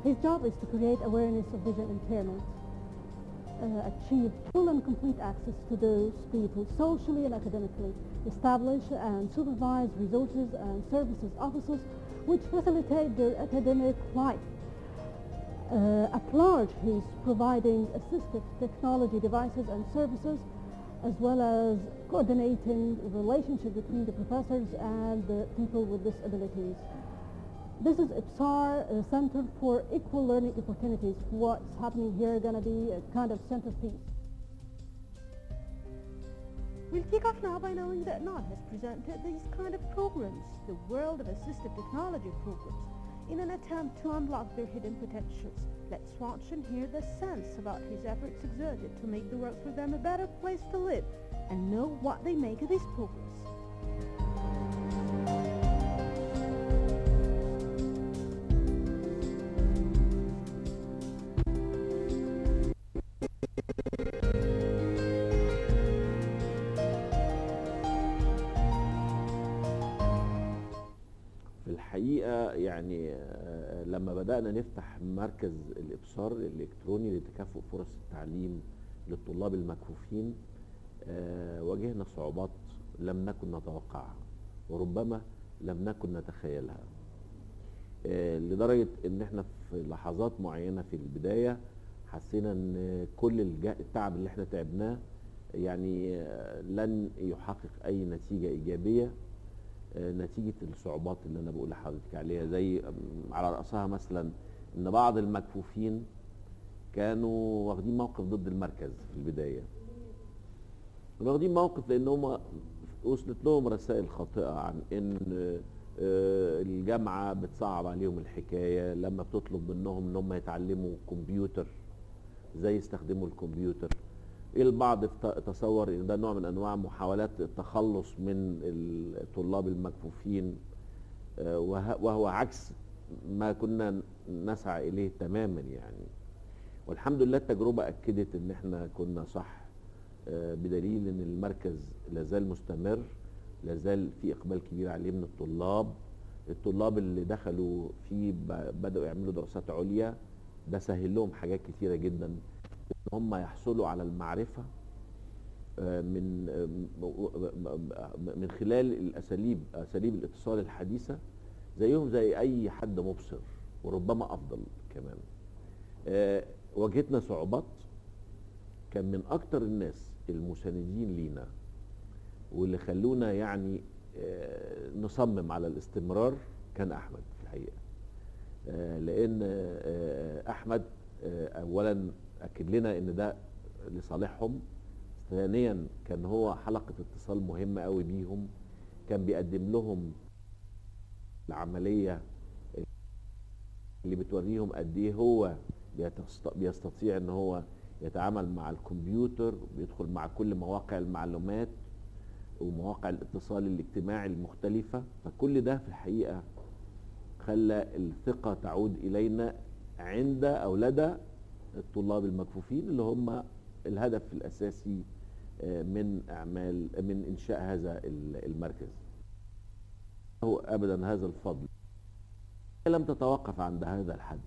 His job is to create awareness of vision impairment, uh, achieve full and complete access to those people socially and academically, establish and supervise resources and services offices which facilitate their academic life. Uh, at large, he's providing assistive technology devices and services as well as coordinating the relationship between the professors and the people with disabilities. This is IPSAR uh, Center for Equal Learning Opportunities. What's happening here going to be a kind of centerpiece. We'll kick off now by knowing that NOD has presented these kind of programs, the World of Assistive Technology programs, in an attempt to unlock their hidden potentials. Let's watch and hear the sense about his efforts exerted to make the world for them a better place to live and know what they make of these programs. في الحقيقة يعني آه، لما بدأنا نفتح مركز الإبصار الإلكتروني لتكافؤ فرص التعليم للطلاب المكفوفين آه، واجهنا صعوبات لم نكن نتوقعها وربما لم نكن نتخيلها آه، لدرجة ان احنا في لحظات معينة في البداية حسينا ان كل الج- التعب اللي احنا تعبناه يعني آه، لن يحقق اي نتيجة ايجابية آه، نتيجة الصعوبات اللي انا بقول لحضرتك عليها زي آم، على رأسها مثلا ان بعض المكفوفين كانوا واخدين موقف ضد المركز في البداية واخدين موقف لان هم وصلت لهم رسائل خاطئة عن ان آه، الجامعة بتصعب عليهم الحكاية لما بتطلب منهم ان هم يتعلموا كمبيوتر ازاي يستخدموا الكمبيوتر البعض افت- تصور ان ده نوع من انواع محاولات التخلص من الطلاب المكفوفين آه، وه- وهو عكس ما كنا نسعى اليه تماما يعني والحمد لله التجربه اكدت ان احنا كنا صح آه، بدليل ان المركز لازال مستمر لازال في اقبال كبير عليه من الطلاب الطلاب اللي دخلوا فيه ب- بداوا يعملوا دراسات عليا ده سهل لهم حاجات كتيره جدا ان هم يحصلوا على المعرفه آه، من آه، م- م- من خلال الاساليب اساليب الاتصال الحديثه زيهم زي اي حد مبصر وربما افضل كمان آه، واجهتنا صعوبات كان من اكتر الناس المساندين لينا واللي خلونا يعني آه، نصمم على الاستمرار كان احمد في الحقيقه آه، لان آه، احمد آه، اولا اكد لنا ان ده لصالحهم ثانيا كان هو حلقه اتصال مهمه قوي بيهم كان بيقدم لهم العمليه اللي بتوريهم قد ايه هو بيتست- بيستطيع ان هو يتعامل مع الكمبيوتر بيدخل مع كل مواقع المعلومات ومواقع الاتصال الاجتماعي المختلفة فكل ده في الحقيقة خلى الثقة تعود إلينا عند أو لدى الطلاب المكفوفين اللي هم الهدف الأساسي آه، من أعمال من إنشاء هذا ال- المركز هو أبدا هذا الفضل لم تتوقف عند هذا الحد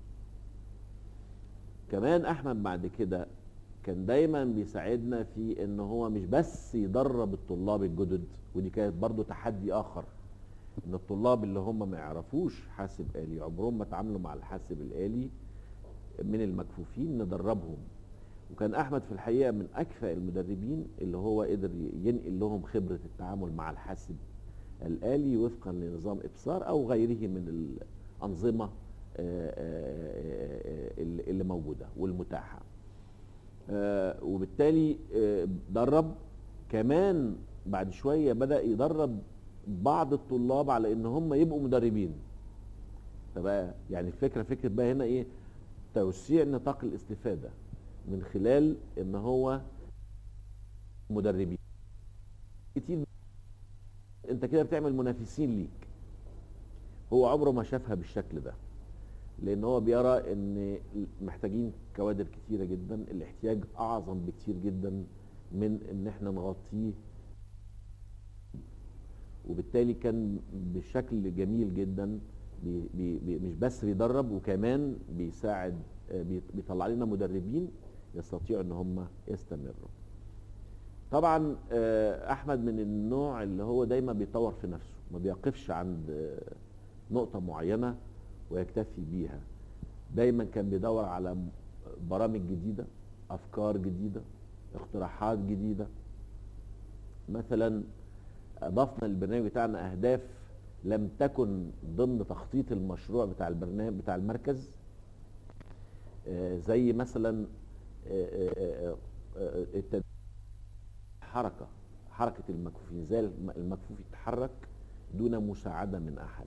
كمان احمد بعد كده كان دايما بيساعدنا في ان هو مش بس يدرب الطلاب الجدد ودي كانت برضو تحدي اخر ان الطلاب اللي هم ما يعرفوش حاسب آلي عمرهم ما اتعاملوا مع الحاسب الآلي من المكفوفين ندربهم وكان احمد في الحقيقه من اكفأ المدربين اللي هو قدر ينقل لهم خبره التعامل مع الحاسب الآلي وفقا لنظام إبصار أو غيره من الأنظمة آه، آه، آه، اللي اللي موجودة والمتاحة آه، وبالتالي آه، درب كمان بعد شوية بدأ يدرب بعض الطلاب على ان هم يبقوا مدربين فبقى يعني الفكرة فكرة بقى هنا ايه توسيع نطاق الاستفادة من خلال ان هو مدربين كتير انت كده بتعمل منافسين ليك هو عمره ما شافها بالشكل ده لان هو بيرى ان محتاجين كوادر كتيره جدا الاحتياج اعظم بكتير جدا من ان احنا نغطيه وبالتالي كان بشكل جميل جدا بي بي بي مش بس بيدرب وكمان بيساعد آه، بي- بيطلع لنا مدربين يستطيعوا ان هم يستمروا طبعا آه، احمد من النوع اللي هو دايما بيطور في نفسه ما بيقفش عند آه، نقطة معينة ويكتفي بيها دايما كان بيدور على م- برامج جديدة افكار جديدة اقتراحات جديدة مثلا اضفنا للبرنامج بتاعنا اهداف لم تكن ضمن تخطيط المشروع بتاع البرنامج بتاع المركز آه، زي مثلا آه، آه، آه، التد- حركة حركة المكفوفين ازاي الم- المكفوف يتحرك دون مساعدة من أحد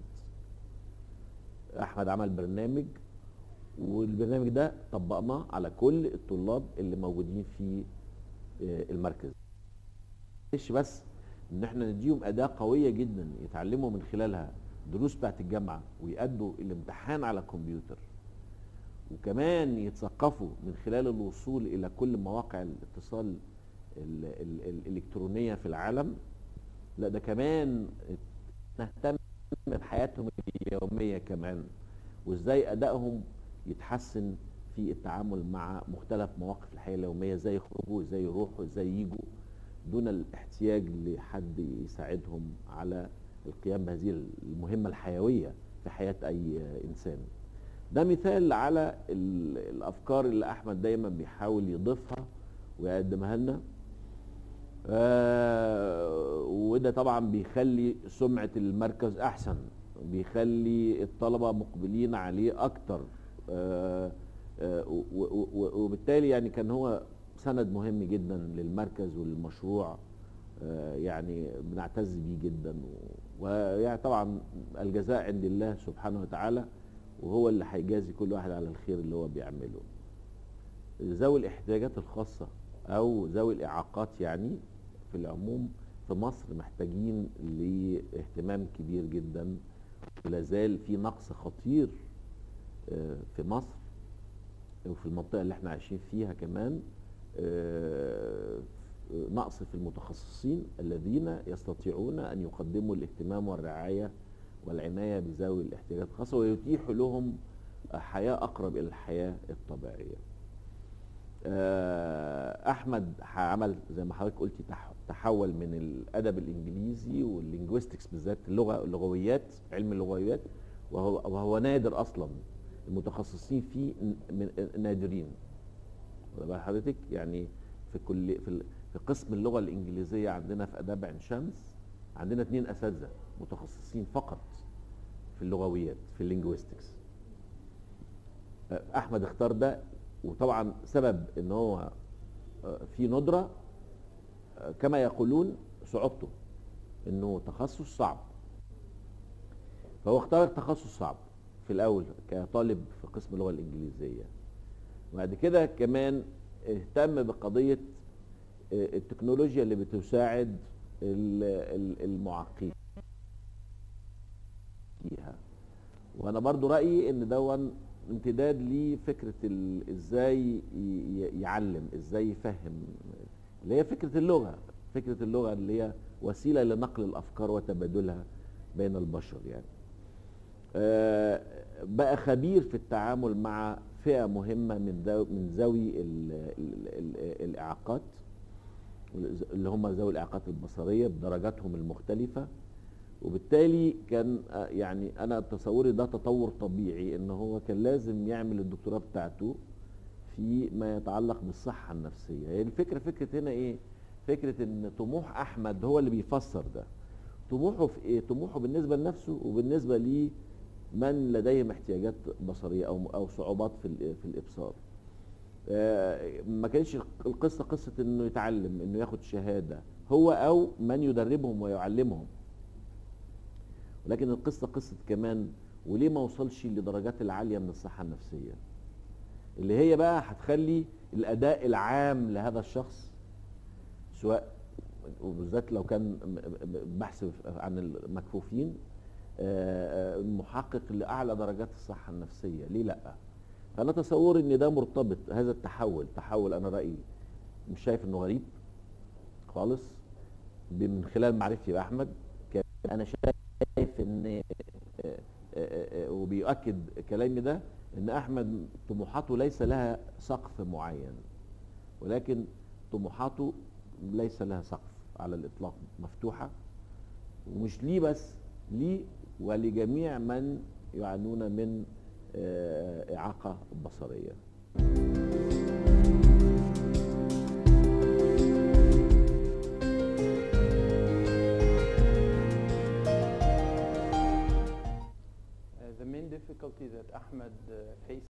أحمد عمل برنامج والبرنامج ده طبقناه على كل الطلاب اللي موجودين في آه، المركز مش بس ان احنا نديهم اداه قويه جدا يتعلموا من خلالها دروس بتاعت الجامعه ويأدوا الامتحان على الكمبيوتر وكمان يتثقفوا من خلال الوصول الى كل مواقع الاتصال ال ال الالكترونيه في العالم لا ده كمان نهتم بحياتهم اليوميه كمان وازاي ادائهم يتحسن في التعامل مع مختلف مواقف الحياه اليوميه ازاي يخرجوا ازاي يروحوا ازاي يجوا دون الاحتياج لحد يساعدهم على القيام بهذه المهمه الحيويه في حياه اي انسان ده مثال على ال- الافكار اللي احمد دايما بيحاول يضيفها ويقدمها لنا آه وده طبعا بيخلي سمعه المركز احسن بيخلي الطلبه مقبلين عليه اكتر آه آه و- و- و- وبالتالي يعني كان هو سند مهم جدا للمركز وللمشروع آه يعني بنعتز بيه جدا و- ويعني طبعا الجزاء عند الله سبحانه وتعالى وهو اللي هيجازي كل واحد على الخير اللي هو بيعمله ذوي الاحتياجات الخاصة أو ذوي الإعاقات يعني في العموم في مصر محتاجين لاهتمام كبير جدا ولا زال في نقص خطير آه، في مصر وفي المنطقة اللي احنا عايشين فيها كمان آه، نقص في المتخصصين الذين يستطيعون أن يقدموا الاهتمام والرعاية والعناية بذوي الاحتياجات الخاصة ويتيحوا لهم حياة أقرب إلى الحياة الطبيعية آه، احمد عمل زي ما حضرتك قلتي تح- تحول من الادب الانجليزي واللينجويستكس بالذات اللغه اللغويات علم اللغويات وهو وهو نادر اصلا المتخصصين فيه ن- من نادرين واخد بال حضرتك يعني في كل في ال- في قسم اللغه الانجليزيه عندنا في اداب عين شمس عندنا اثنين اساتذه متخصصين فقط في اللغويات في اللينجويستكس احمد اختار ده وطبعا سبب ان هو آه، في ندره آه، كما يقولون صعوبته انه تخصص صعب فهو اختار تخصص صعب في الاول كطالب في قسم اللغه الانجليزيه وبعد كده كمان اهتم بقضيه آه، التكنولوجيا اللي بتساعد ال- ال- المعاقين فيها وانا برضو رايي ان دون امتداد لفكره ال- ازاي ي- ي- يعلم ازاي يفهم اللي هي فكره اللغه فكره اللغه اللي هي وسيله لنقل الافكار وتبادلها بين البشر يعني آه، بقى خبير في التعامل مع فئه مهمه من ذوي من ذوي ال- ال- ال- الاعاقات اللي هم ذوي الاعاقات البصريه بدرجاتهم المختلفه وبالتالي كان آه، يعني انا تصوري ده تطور طبيعي ان هو كان لازم يعمل الدكتوراه بتاعته في ما يتعلق بالصحه النفسيه هي الفكره فكره هنا ايه فكره ان طموح احمد هو اللي بيفسر ده طموحه في ايه طموحه بالنسبه لنفسه وبالنسبه لمن لديهم احتياجات بصريه او او صعوبات في ال- في الابصار آه، ما كانش القصه قصه انه يتعلم انه ياخد شهاده هو او من يدربهم ويعلمهم ولكن القصه قصه كمان وليه ما وصلش لدرجات العاليه من الصحه النفسيه اللي هي بقى هتخلي الاداء العام لهذا الشخص سواء وبالذات لو كان م- م- بحث عن المكفوفين آه، آه، محقق لاعلى درجات الصحه النفسيه ليه لا فانا تصوري ان ده مرتبط هذا التحول تحول انا رايي مش شايف انه غريب خالص ب- من خلال معرفتي باحمد كان انا شايف ان آه، آه، آه، وبيؤكد كلامي ده ان احمد طموحاته ليس لها سقف معين ولكن طموحاته ليس لها سقف على الاطلاق مفتوحه ومش ليه بس ليه ولجميع من يعانون من آه، اعاقه بصريه